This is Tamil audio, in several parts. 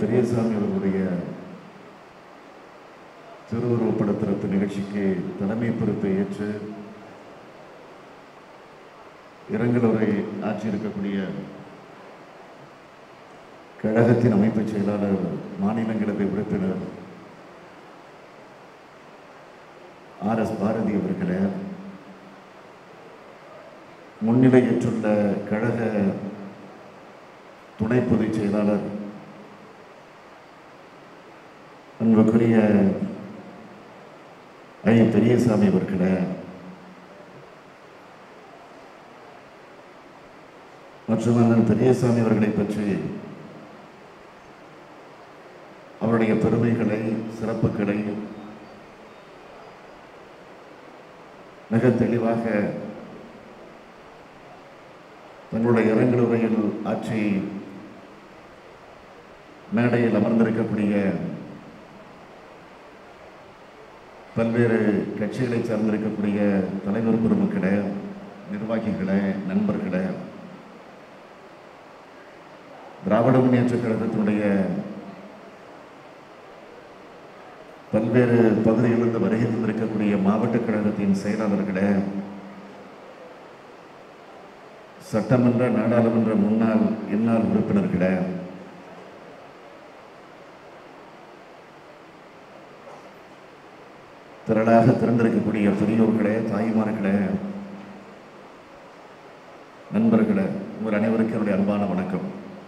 பெரியசாமி அவர்களுடைய திருவுருவப்படத்திறப்பு நிகழ்ச்சிக்கு தலைமை பொறுப்பை ஏற்று இரங்கலுரை ஆற்றியிருக்கக்கூடிய கழகத்தின் அமைப்புச் செயலாளர் மாநிலங்களவை உறுப்பினர் ஆர் எஸ் பாரதி அவர்களே முன்னிலையேற்றுள்ள கழக துணை பொதுச் செயலாளர் அன்புக்குரிய ஐ பெரியசாமி அவர்களே மற்றும் அண்ணன் பெரியசாமி அவர்களை பற்றி அவருடைய பெருமைகளை சிறப்புகளை மிக தெளிவாக தங்களுடைய இரங்கலுரையில் ஆட்சி மேடையில் அமர்ந்திருக்கக்கூடிய பல்வேறு கட்சிகளை சார்ந்திருக்கக்கூடிய தலைவர் பெருமக்களே நிர்வாகிகளே நண்பர்களே திராவிட முன்னேற்றக் கழகத்தினுடைய பல்வேறு பகுதிகளிலிருந்து வருகை தந்திருக்கக்கூடிய மாவட்ட கழகத்தின் செயலாளர்களே சட்டமன்ற நாடாளுமன்ற முன்னாள் இந்நாள் உறுப்பினர்களே திரளாக திரண்டிருக்கக்கூடிய பெரியோர்களே தாய்மார்களே நண்பர்களே உங்கள் அனைவருக்கும் என்னுடைய அன்பான வணக்கம்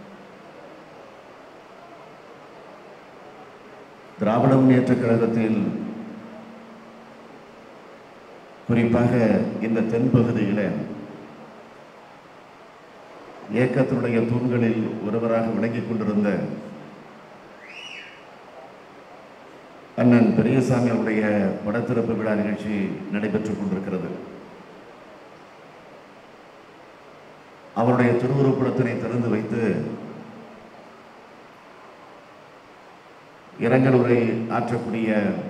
திராவிட முன்னேற்றக் கழகத்தில் குறிப்பாக இந்த தென்பகுதியிலே இயக்கத்தினுடைய தூண்களில் ஒருவராக விளங்கிக் கொண்டிருந்த அண்ணன் பெரியசாமி அவருடைய படத்திறப்பு விழா நிகழ்ச்சி நடைபெற்றுக் கொண்டிருக்கிறது அவருடைய திருவுருப்படத்தினை திறந்து வைத்து இரங்கல் உரை ஆற்றக்கூடிய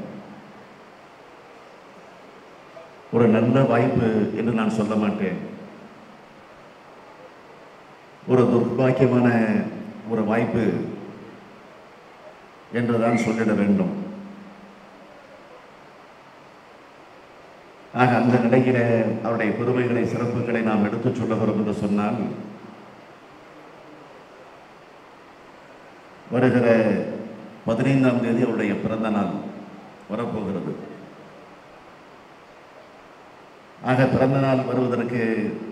ஒரு நல்ல வாய்ப்பு என்று நான் சொல்ல மாட்டேன் ஒரு துர்பாக்கியமான ஒரு வாய்ப்பு என்றுதான் சொல்லிட வேண்டும் ஆக அந்த நிலையில அவருடைய பெருமைகளை சிறப்புகளை நாம் எடுத்துச் சொல்லுகிறோம் என்று சொன்னால் வருகிற பதினைந்தாம் தேதி அவருடைய பிறந்த நாள் வரப்போகிறது ஆக பிறந்த நாள் வருவதற்கு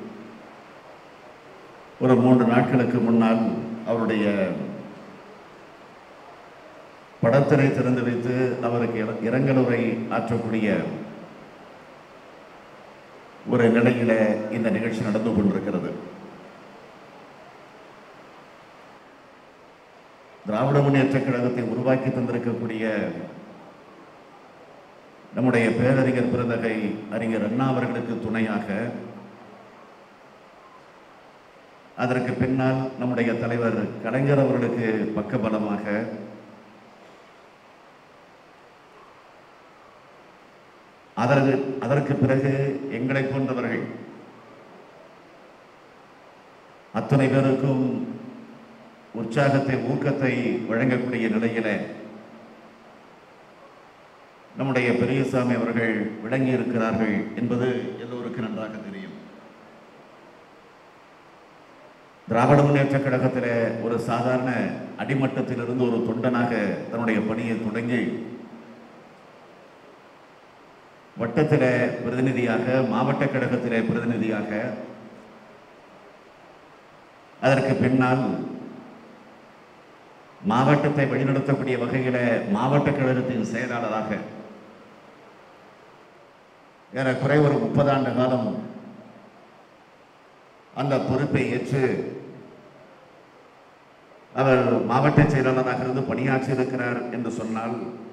ஒரு மூன்று நாட்களுக்கு முன்னால் அவருடைய படத்தினை திறந்து வைத்து அவருக்கு இர- இரங்கலுரை ஆற்றக்கூடிய ஒரு நிலையில இந்த நிகழ்ச்சி நடந்து கொண்டிருக்கிறது திராவிட முன்னேற்றக் கழகத்தை உருவாக்கி தந்திருக்கக்கூடிய நம்முடைய பேரறிஞர் பிறந்தகை அறிஞர் அண்ணா அவர்களுக்கு துணையாக அதற்கு பின்னால் நம்முடைய தலைவர் கலைஞர் அவர்களுக்கு பக்கபலமாக அதற்கு அதற்கு பிறகு எங்களை போன்றவர்கள் அத்தனை பேருக்கும் உற்சாகத்தை ஊக்கத்தை வழங்கக்கூடிய நிலையில நம்முடைய பெரியசாமி அவர்கள் விளங்கி இருக்கிறார்கள் என்பது எல்லோருக்கும் நன்றாக தெரியும் திராவிட முன்னேற்றக் கழகத்தில் ஒரு சாதாரண அடிமட்டத்திலிருந்து ஒரு தொண்டனாக தன்னுடைய பணியை தொடங்கி வட்டத்தில பிரதிநிதியாக மாவட்ட கழகத்திலே பிரதிநிதியாக அதற்கு பின்னால் மாவட்டத்தை வழிநடத்தக்கூடிய வகையில மாவட்ட கழகத்தின் செயலாளராக ஏறக்குறை ஒரு முப்பது ஆண்டு காலம் அந்த பொறுப்பை ஏற்று அவர் மாவட்ட செயலாளராக இருந்து பணியாற்றி இருக்கிறார் என்று சொன்னால்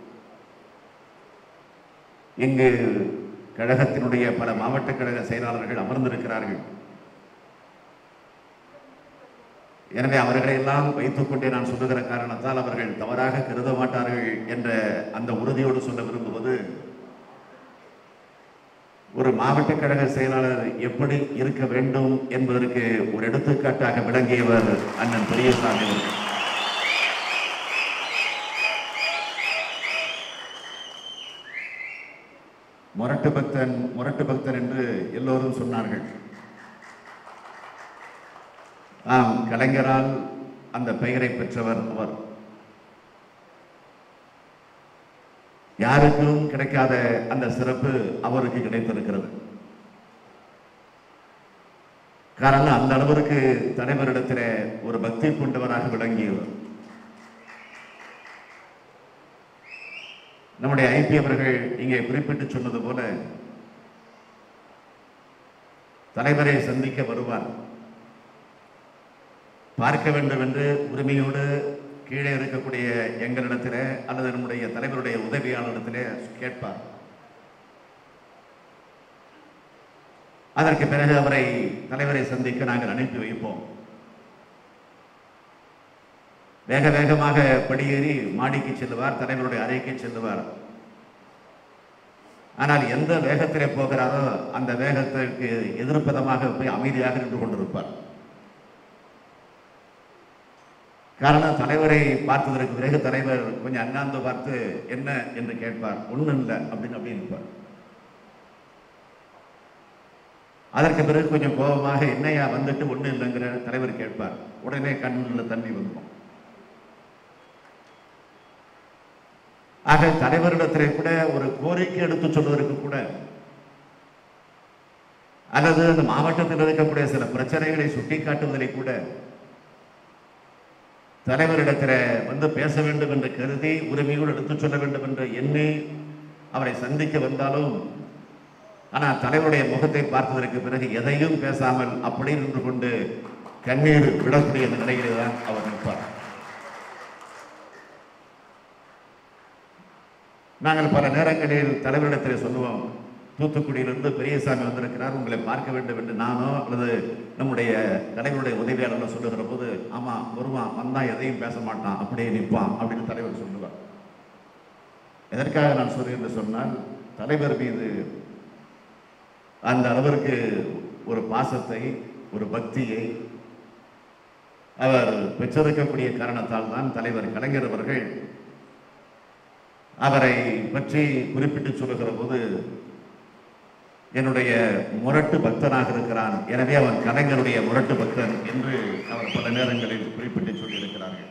இங்கு கழகத்தினுடைய பல மாவட்ட கழக செயலாளர்கள் அமர்ந்திருக்கிறார்கள் எனவே அவர்களை எல்லாம் வைத்துக்கொண்டே நான் சொல்லுகிற காரணத்தால் அவர்கள் தவறாக கருத மாட்டார்கள் என்ற அந்த உறுதியோடு சொல்ல விரும்புவது ஒரு மாவட்ட கழக செயலாளர் எப்படி இருக்க வேண்டும் என்பதற்கு ஒரு எடுத்துக்காட்டாக விளங்கியவர் அண்ணன் பெரியசாமி அவர்கள் முரட்டு பக்தன் முரட்டு பக்தன் என்று எல்லோரும் சொன்னார்கள் ஆம் கலைஞரால் அந்த பெயரை பெற்றவர் அவர் யாருக்கும் கிடைக்காத அந்த சிறப்பு அவருக்கு கிடைத்திருக்கிறது காரணம் அந்த அளவிற்கு தலைவரிடத்தில் ஒரு பக்தி கொண்டவராக விளங்கியவர் நம்முடைய ஐபி அவர்கள் இங்கே குறிப்பிட்டு சொன்னது போல தலைவரை சந்திக்க வருவார் பார்க்க வேண்டும் என்று உரிமையோடு கீழே இருக்கக்கூடிய எங்களிடத்தில் அல்லது நம்முடைய தலைவருடைய உதவியாளரிடத்திலே கேட்பார் அதற்கு பிறகு அவரை தலைவரை சந்திக்க நாங்கள் அனுப்பி வைப்போம் வேக வேகமாக படியேறி மாடிக்கு செல்லுவார் தலைவருடைய அறைக்கு செல்லுவார் ஆனால் எந்த வேகத்திலே போகிறாரோ அந்த வேகத்திற்கு எதிர்ப்பதமாக போய் அமைதியாக நின்று கொண்டிருப்பார் காரணம் தலைவரை பார்த்ததற்கு பிறகு தலைவர் கொஞ்சம் அண்ணாந்து பார்த்து என்ன என்று கேட்பார் ஒண்ணும் இல்லை அப்படின்னு அப்படி இருப்பார் அதற்கு பிறகு கொஞ்சம் கோபமாக என்னையா வந்துட்டு ஒண்ணு இல்லைங்கிற தலைவர் கேட்பார் உடனே கண்ணில் தண்ணி வந்துடும் ஆக தலைவரிடத்திலே கூட ஒரு கோரிக்கை எடுத்து சொல்வதற்கு கூட அல்லது அந்த மாவட்டத்தில் இருக்கக்கூடிய சில பிரச்சனைகளை சுட்டிக்காட்டுவதிலே கூட தலைவரிடத்தில் வந்து பேச வேண்டும் என்று கருதி உரிமையோடு எடுத்துச் சொல்ல வேண்டும் என்று எண்ணி அவரை சந்திக்க வந்தாலும் ஆனால் தலைவருடைய முகத்தை பார்த்ததற்கு பிறகு எதையும் பேசாமல் அப்படியே நின்று கொண்டு கண்ணீர் விடக்கூடிய அந்த நிலையிலே தான் அவர் நிற்பார் நாங்கள் பல நேரங்களில் தலைவரிடத்தில் சொல்லுவோம் தூத்துக்குடியிலிருந்து பெரியசாமி வந்திருக்கிறார் உங்களை பார்க்க வேண்டும் என்று நானோ அல்லது நம்முடைய தலைவருடைய உதவியாளர்கள் சொல்லுகிற போது ஆமா வருவான் வந்தா எதையும் பேச மாட்டான் அப்படியே நிற்பான் அப்படின்னு தலைவர் சொல்லுவார் எதற்காக நான் சொல்றேன் என்று சொன்னால் தலைவர் மீது அந்த அளவிற்கு ஒரு பாசத்தை ஒரு பக்தியை அவர் பெற்றிருக்கக்கூடிய காரணத்தால் தான் தலைவர் கலைஞர் அவர்கள் அவரை பற்றி குறிப்பிட்டு சொல்லுகிற போது என்னுடைய முரட்டு பக்தனாக இருக்கிறான் எனவே அவன் கலைஞருடைய முரட்டு பக்தன் என்று அவர் பல நேரங்களில் குறிப்பிட்டு சொல்லியிருக்கிறார்கள்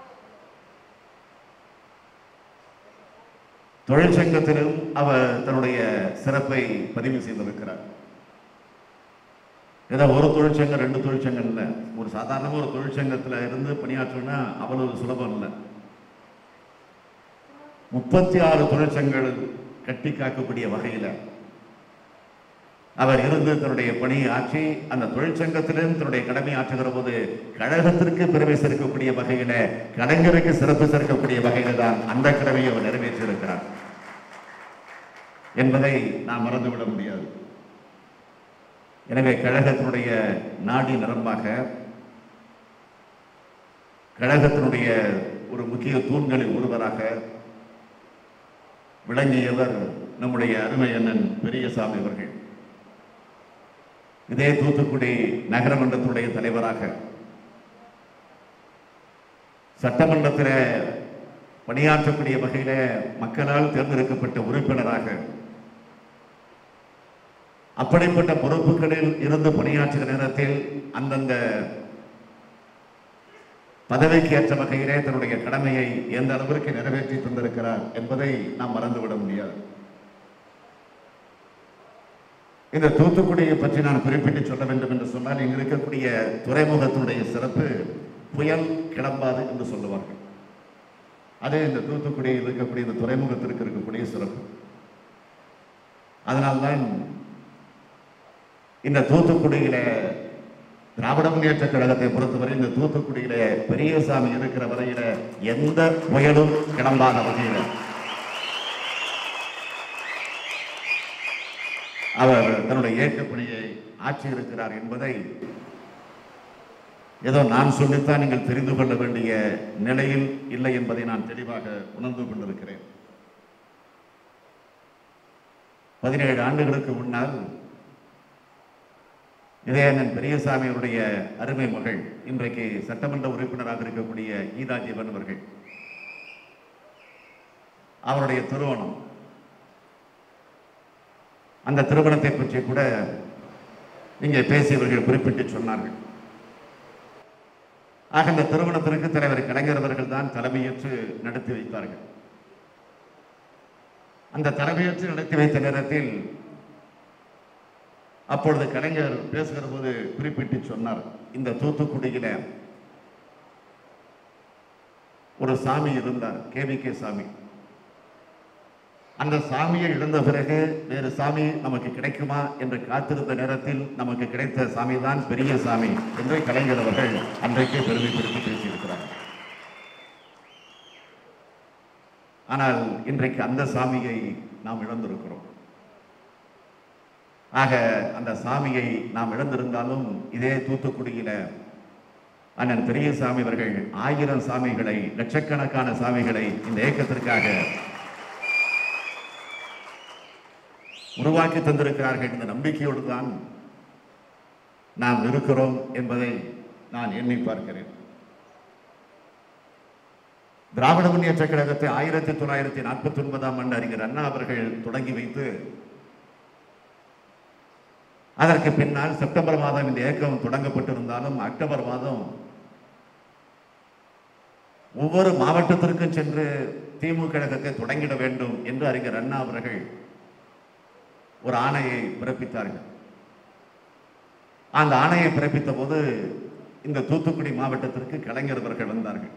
தொழிற்சங்கத்திலும் அவர் தன்னுடைய சிறப்பை பதிவு செய்திருக்கிறார் ஏதோ ஒரு தொழிற்சங்கம் ரெண்டு தொழிற்சங்கம் இல்லை ஒரு சாதாரணமாக ஒரு தொழிற்சங்கத்தில் இருந்து பணியாற்றணும்னா அவ்வளவு சுலபம் இல்லை முப்பத்தி ஆறு தொழிற்சங்கங்கள் கட்டி காக்கக்கூடிய வகையில் அவர் இருந்து தன்னுடைய பணியை ஆற்றி அந்த தொழிற்சங்கத்திலும் தன்னுடைய கடமை ஆற்றுகிற போது கழகத்திற்கு பெருமை சேர்க்கக்கூடிய வகையில கலைஞருக்கு சிறப்பு சேர்க்கக்கூடிய வகையில தான் அந்த கடமையை அவர் நிறைவேற்றியிருக்கிறார் என்பதை நாம் மறந்துவிட முடியாது எனவே கழகத்தினுடைய நாடி நரம்பாக கழகத்தினுடைய ஒரு முக்கிய தூண்களில் ஒருவராக விளங்கியவர் நம்முடைய அருமை அண்ணன் பெரியசாமி அவர்கள் இதே தூத்துக்குடி நகரமன்றத்துடைய தலைவராக சட்டமன்றத்தில் பணியாற்றக்கூடிய வகையில மக்களால் தேர்ந்தெடுக்கப்பட்ட உறுப்பினராக அப்படிப்பட்ட பொறுப்புகளில் இருந்து பணியாற்றுகிற நேரத்தில் அந்தந்த பதவிக்கு ஏற்ற வகையிலே தன்னுடைய கடமையை எந்த அளவிற்கு நிறைவேற்றி தந்திருக்கிறார் என்பதை நாம் மறந்துவிட முடியாது இந்த தூத்துக்குடியை பற்றி நான் குறிப்பிட்டு சொல்ல வேண்டும் என்று சொன்னால் இங்கு இருக்கக்கூடிய துறைமுகத்தினுடைய சிறப்பு புயல் கிளம்பாது என்று சொல்லுவார்கள் அதே இந்த தூத்துக்குடியில் இருக்கக்கூடிய இந்த துறைமுகத்திற்கு இருக்கக்கூடிய சிறப்பு அதனால்தான் இந்த தூத்துக்குடியில திராவிட முன்னேற்ற கழகத்தை பொறுத்தவரை இந்த தூத்துக்குடியில பெரியசாமி இருக்கிற வரையில எந்த புயலும் கிளம்பாத வகையில அவர் தன்னுடைய இயக்கப் பணியை ஆற்றி இருக்கிறார் என்பதை ஏதோ நான் சொல்லித்தான் நீங்கள் தெரிந்து கொள்ள வேண்டிய நிலையில் இல்லை என்பதை நான் தெளிவாக உணர்ந்து கொண்டிருக்கிறேன் பதினேழு ஆண்டுகளுக்கு முன்னால் இதயண்ணன் பெரியசாமியுடைய அருமை மகள் இன்றைக்கு சட்டமன்ற உறுப்பினராக இருக்கக்கூடிய கீதா ஜீவன் அவர்கள் அவருடைய திருமணம் அந்த திருமணத்தை பற்றி கூட இங்கே பேசியவர்கள் குறிப்பிட்டு சொன்னார்கள் ஆக இந்த திருமணத்திற்கு தலைவர் கலைஞர் அவர்கள் தான் தலைமையேற்று நடத்தி வைத்தார்கள் அந்த தலைமையேற்று நடத்தி வைத்த நேரத்தில் அப்பொழுது கலைஞர் பேசுகிற போது குறிப்பிட்டு சொன்னார் இந்த தூத்துக்குடியில ஒரு சாமி இருந்தார் கேவிகே சாமி அந்த சாமியை இழந்த பிறகு வேறு சாமி நமக்கு கிடைக்குமா என்று காத்திருந்த நேரத்தில் நமக்கு கிடைத்த சாமி தான் பெரிய சாமி என்று கலைஞர் அவர்கள் அன்றைக்கே பெருமைப்படுத்தி பேசியிருக்கிறார் ஆனால் இன்றைக்கு அந்த சாமியை நாம் இழந்திருக்கிறோம் ஆக அந்த சாமியை நாம் இழந்திருந்தாலும் இதே தூத்துக்குடியில அண்ணன் பெரியசாமி அவர்கள் ஆயிரம் சாமிகளை லட்சக்கணக்கான சாமிகளை இந்த இயக்கத்திற்காக உருவாக்கி தந்திருக்கிறார்கள் என்ற நம்பிக்கையோடு தான் நாம் இருக்கிறோம் என்பதை நான் எண்ணி பார்க்கிறேன் திராவிட முன்னேற்ற கழகத்தை ஆயிரத்தி தொள்ளாயிரத்தி நாற்பத்தி ஒன்பதாம் ஆண்டு அறிஞர் அண்ணா அவர்கள் தொடங்கி வைத்து அதற்கு பின்னால் செப்டம்பர் மாதம் இந்த இயக்கம் தொடங்கப்பட்டிருந்தாலும் அக்டோபர் மாதம் ஒவ்வொரு மாவட்டத்திற்கும் சென்று திமுக கழகத்தை தொடங்கிட வேண்டும் என்று அறிஞர் அண்ணா அவர்கள் ஒரு ஆணையை பிறப்பித்தார்கள் அந்த ஆணையை பிறப்பித்த போது இந்த தூத்துக்குடி மாவட்டத்திற்கு கலைஞர் அவர்கள் வந்தார்கள்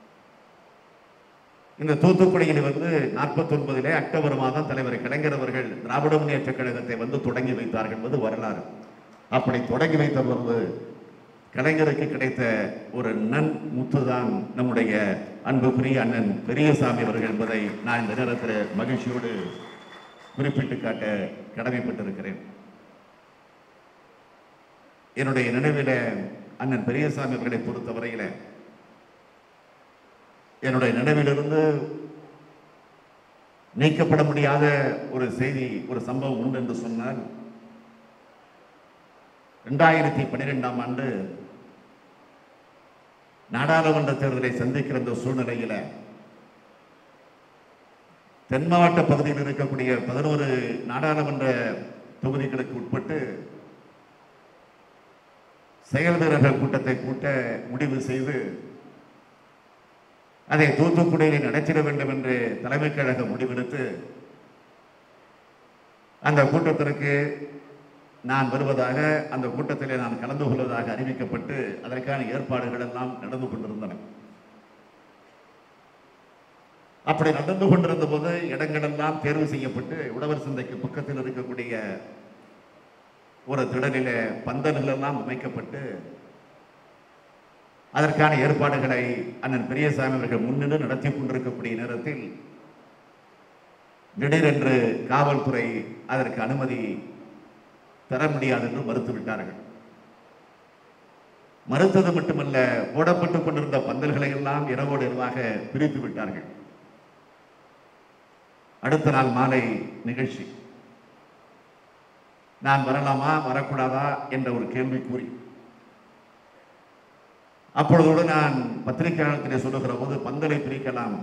இந்த தூத்துக்குடியில் வந்து நாற்பத்தி ஒன்பதிலே அக்டோபர் மாதம் தலைவர் கலைஞர் அவர்கள் திராவிட முன்னேற்ற கழகத்தை வந்து தொடங்கி வைத்தார்கள் என்பது வரலாறு அப்படி தொடங்கி வைத்த பொழுது கலைஞருக்கு கிடைத்த ஒரு நன் முத்துதான் நம்முடைய அன்புக்குரிய அண்ணன் பெரியசாமி அவர்கள் என்பதை நான் இந்த நேரத்தில் மகிழ்ச்சியோடு குறிப்பிட்டு காட்ட கடமைப்பட்டிருக்கிறேன் என்னுடைய நினைவில அண்ணன் பெரியசாமி அவர்களை பொறுத்தவரையில என்னுடைய நினைவிலிருந்து நீக்கப்பட முடியாத ஒரு செய்தி ஒரு சம்பவம் உண்டு என்று சொன்னால் ரெண்டாயிரத்தி பன்னிரெண்டாம் ஆண்டு நாடாளுமன்ற தேர்தலை சந்திக்கிற இந்த சூழ்நிலையில தென் மாவட்ட பகுதியில் இருக்கக்கூடிய பதினோரு நாடாளுமன்ற தொகுதிகளுக்கு உட்பட்டு செயல் வீரர்கள் கூட்டத்தை கூட்ட முடிவு செய்து அதை தூத்துக்குடியில் நடத்திட வேண்டும் என்று தலைமைக் கழகம் முடிவெடுத்து அந்த கூட்டத்திற்கு நான் வருவதாக அந்த கூட்டத்திலே நான் கலந்து கொள்வதாக அறிவிக்கப்பட்டு அதற்கான ஏற்பாடுகள் எல்லாம் நடந்து கொண்டிருந்தன அப்படி நடந்து கொண்டிருந்த போது இடங்களெல்லாம் தேர்வு செய்யப்பட்டு உழவர் சந்தைக்கு பக்கத்தில் இருக்கக்கூடிய ஒரு திடலிலே பந்தல்கள் எல்லாம் அமைக்கப்பட்டு அதற்கான ஏற்பாடுகளை அண்ணன் பெரியசாமி அவர்கள் முன்னின்று நடத்தி கொண்டிருக்கக்கூடிய நேரத்தில் திடீரென்று காவல்துறை அதற்கு அனுமதி தர முடியாது என்று மறுத்துவிட்டார்கள் மறுத்தது மட்டுமல்ல போடப்பட்டுக் கொண்டிருந்த பந்தல்களை எல்லாம் இரவோடு இரவாக பிரித்து விட்டார்கள் அடுத்த நாள் மாலை நிகழ்ச்சி நான் வரலாமா வரக்கூடாதா என்ற ஒரு கேள்வி கூறி அப்பொழுதோடு நான் பத்திரிகையாளர்களை சொல்லுகிற போது பந்தலை பிரிக்கலாம்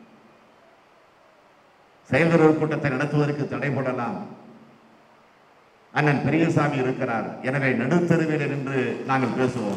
செயல்வீரர் கூட்டத்தை நடத்துவதற்கு தடை போடலாம் அண்ணன் பெரியசாமி இருக்கிறார் எனவே நடுத்தருவில் நின்று நாங்கள் பேசுவோம்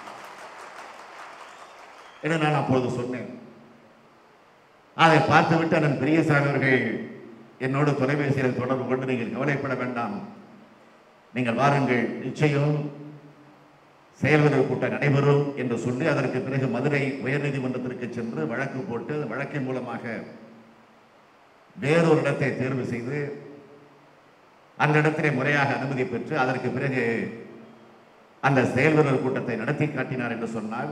என்று நான் அப்பொழுது சொன்னேன் அதை பார்த்துவிட்டு அண்ணன் பெரியசாமி அவர்கள் என்னோடு தொலைபேசியில் தொடர்பு கொண்டு நீங்கள் கவலைப்பட வேண்டாம் நீங்கள் வாருங்கள் நிச்சயம் செயல்வீரர் கூட்டம் நடைபெறும் என்று சொல்லி அதற்கு பிறகு மதுரை உயர்நீதிமன்றத்திற்கு சென்று வழக்கு போட்டு அந்த வழக்கின் மூலமாக வேறொரு இடத்தை தேர்வு செய்து அந்த இடத்திலே முறையாக அனுமதி பெற்று அதற்கு பிறகு அந்த செயல்வீரர் கூட்டத்தை நடத்தி காட்டினார் என்று சொன்னால்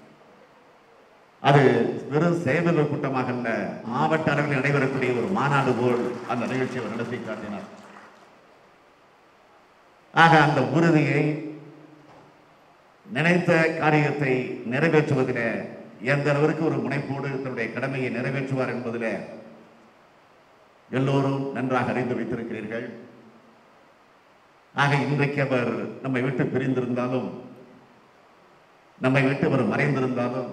அது வெறும் செயல்வீரர் கூட்டமாக அல்ல மாவட்ட அளவில் நடைபெறக்கூடிய ஒரு மாநாடு போல் அந்த நிகழ்ச்சியை அவர் நடத்தி காட்டினார் ஆக அந்த உறுதியை நினைத்த காரியத்தை நிறைவேற்றுவதில் எந்த அளவிற்கு ஒரு முனைப்போடு தன்னுடைய கடமையை நிறைவேற்றுவார் என்பதில் எல்லோரும் நன்றாக அறிந்து வைத்திருக்கிறீர்கள் ஆக இன்றைக்கு அவர் நம்மை விட்டு பிரிந்திருந்தாலும் நம்மை விட்டு அவர் மறைந்திருந்தாலும்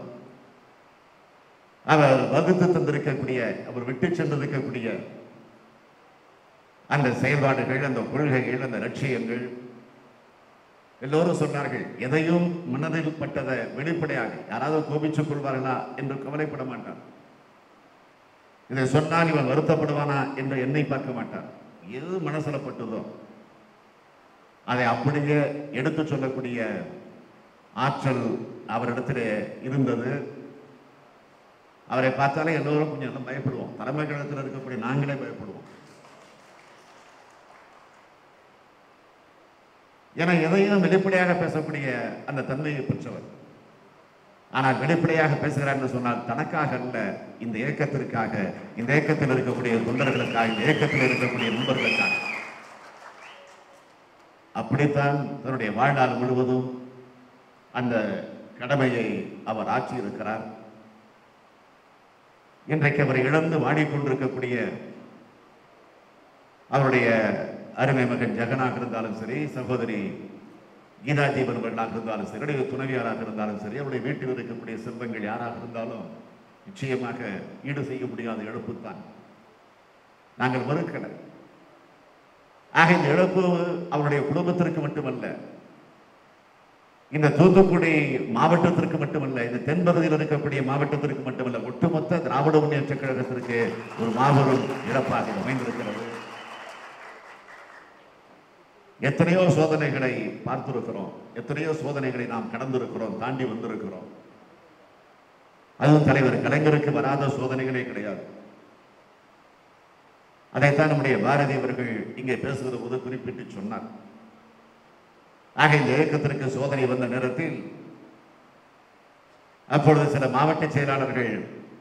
அவர் வகுத்து தந்திருக்கக்கூடிய அவர் விட்டு சென்றிருக்கக்கூடிய அந்த செயல்பாடுகள் அந்த கொள்கைகள் அந்த லட்சியங்கள் எல்லோரும் சொன்னார்கள் எதையும் மனதில் பட்டதை வெளிப்படையாக யாராவது கோபிச்சுக் கொள்வார்களா என்று கவலைப்பட மாட்டார் இதை சொன்னால் இவன் வருத்தப்படுவானா என்று எண்ணை பார்க்க மாட்டார் எது மனசுல பட்டதோ அதை அப்படியே எடுத்து சொல்லக்கூடிய ஆற்றல் அவரிடத்திலே இருந்தது அவரை பார்த்தாலே எல்லோரும் கொஞ்சம் எல்லாம் பயப்படுவோம் தலைமை கழகத்தில் இருக்கக்கூடிய நாங்களே பயப்படுவோம் ஏன்னா எதையும் வெளிப்படையாக பேசக்கூடிய அந்த தன்மையை பெற்றவர் ஆனால் வெளிப்படையாக பேசுகிறார் என்று சொன்னால் தனக்காக அல்ல இந்த இயக்கத்திற்காக இந்த இயக்கத்தில் இருக்கக்கூடிய தொண்டர்களுக்காக இந்த இயக்கத்தில் இருக்கக்கூடிய நண்பர்களுக்காக அப்படித்தான் தன்னுடைய வாழ்நாள் முழுவதும் அந்த கடமையை அவர் ஆற்றி இருக்கிறார் இன்றைக்கு அவர் இழந்து வாடிக்கொண்டிருக்கக்கூடிய அவருடைய அருமை மகன் ஜெகனாக இருந்தாலும் சரி சகோதரி கீதா ஜீவன் அவர்களாக இருந்தாலும் சரி அவருடைய துணைவியாராக இருந்தாலும் சரி அவருடைய வீட்டில் இருக்கக்கூடிய செல்வங்கள் யாராக இருந்தாலும் நிச்சயமாக ஈடு செய்ய முடியாத இழப்பு தான் நாங்கள் மறுக்கலை ஆக இந்த இழப்பு அவருடைய குடும்பத்திற்கு மட்டுமல்ல இந்த தூத்துக்குடி மாவட்டத்திற்கு மட்டுமல்ல இந்த தென்பகுதியில் இருக்கக்கூடிய மாவட்டத்திற்கு மட்டுமல்ல ஒட்டுமொத்த திராவிட முன்னேற்ற கழகத்திற்கு ஒரு மாபெரும் இழப்பாக இது அமைந்திருக்கிறது எத்தனையோ சோதனைகளை பார்த்திருக்கிறோம் எத்தனையோ சோதனைகளை நாம் கடந்திருக்கிறோம் தாண்டி வந்திருக்கிறோம் அதுவும் தலைவர் கலைஞருக்கு வராத சோதனைகளே கிடையாது அதைத்தான் நம்முடைய பாரதி அவர்கள் இங்கே பேசுகிற போது குறிப்பிட்டு சொன்னார் ஆக இந்த இயக்கத்திற்கு சோதனை வந்த நேரத்தில் அப்பொழுது சில மாவட்ட செயலாளர்கள்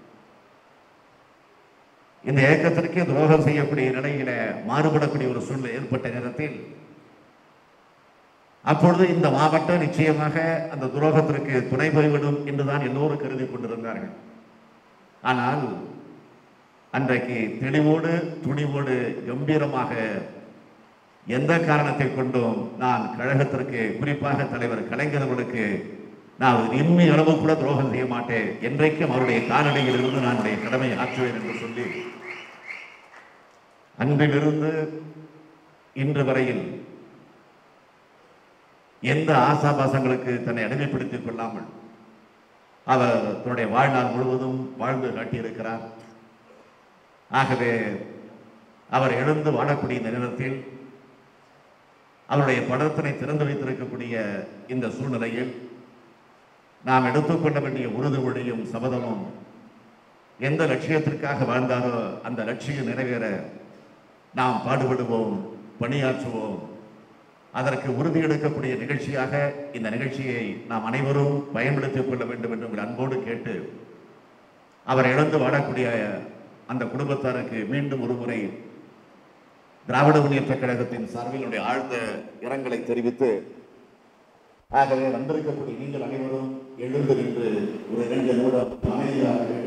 இந்த இயக்கத்திற்கு துரோகம் செய்யக்கூடிய நிலையில மாறுபடக்கூடிய ஒரு சூழ்நிலை ஏற்பட்ட நேரத்தில் அப்பொழுது இந்த மாவட்டம் நிச்சயமாக அந்த துரோகத்திற்கு துணை போய்விடும் என்றுதான் எல்லோரும் கருதி கொண்டிருந்தார்கள் ஆனால் அன்றைக்கு தெளிவோடு துணிவோடு கம்பீரமாக எந்த காரணத்தை கொண்டும் நான் கழகத்திற்கு குறிப்பாக தலைவர் கலைஞர் அவர்களுக்கு நான் ஒரு இன்மை அளவு கூட துரோகம் செய்ய மாட்டேன் என்றைக்கும் அவருடைய காலடியில் இருந்து நான் என்னுடைய கடமை ஆற்றுவேன் என்று சொல்லி அன்றிலிருந்து இன்று வரையில் எந்த ஆசாபாசங்களுக்கு தன்னை அடிமைப்படுத்திக் கொள்ளாமல் அவர் தன்னுடைய வாழ்நாள் முழுவதும் வாழ்ந்து காட்டியிருக்கிறார் ஆகவே அவர் எழுந்து வாழக்கூடிய இந்த நேரத்தில் அவருடைய படத்தினை திறந்து வைத்திருக்கக்கூடிய இந்த சூழ்நிலையில் நாம் எடுத்துக்கொள்ள வேண்டிய உறுதிமொழியும் சபதமும் எந்த லட்சியத்திற்காக வாழ்ந்தாரோ அந்த லட்சியம் நிறைவேற நாம் பாடுபடுவோம் பணியாற்றுவோம் அதற்கு உறுதி எடுக்கக்கூடிய நிகழ்ச்சியாக இந்த நிகழ்ச்சியை நாம் அனைவரும் பயன்படுத்திக் கொள்ள வேண்டும் என்று உங்கள் அன்போடு கேட்டு அவர் இழந்து வாழக்கூடிய அந்த குடும்பத்தாருக்கு மீண்டும் ஒரு முறை திராவிட முன்னேற்ற கழகத்தின் சார்பில் என்னுடைய ஆழ்ந்த இரங்கலை தெரிவித்து ஆகவே வந்திருக்கக்கூடிய நீங்கள் அனைவரும் எழுந்து நின்று ஒரு இரண்டு நிமிடம் அமைதியாக